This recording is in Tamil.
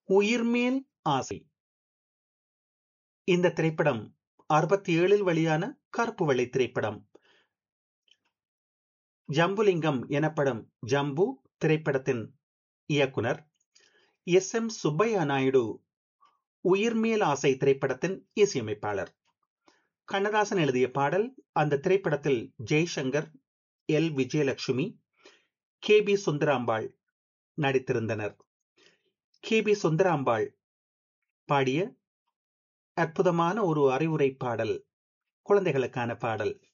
உயிர்மேல் ஆசை இந்த திரைப்படம் அறுபத்தி ஏழில் வெளியான கருப்பு வெள்ளை திரைப்படம் ஜம்புலிங்கம் எனப்படும் ஜம்பு திரைப்படத்தின் இயக்குனர் எஸ் எம் சுப்பையா நாயுடு உயிர்மேல் ஆசை திரைப்படத்தின் இசையமைப்பாளர் கண்ணதாசன் எழுதிய பாடல் அந்த திரைப்படத்தில் Jaishankar L Vijayalakshmi K B Sundarambal நடித்திருந்தனர் கே பி சுந்தராம்பாள் பாடிய அற்புதமான ஒரு அறிவுரை பாடல் குழந்தைகளுக்கான பாடல்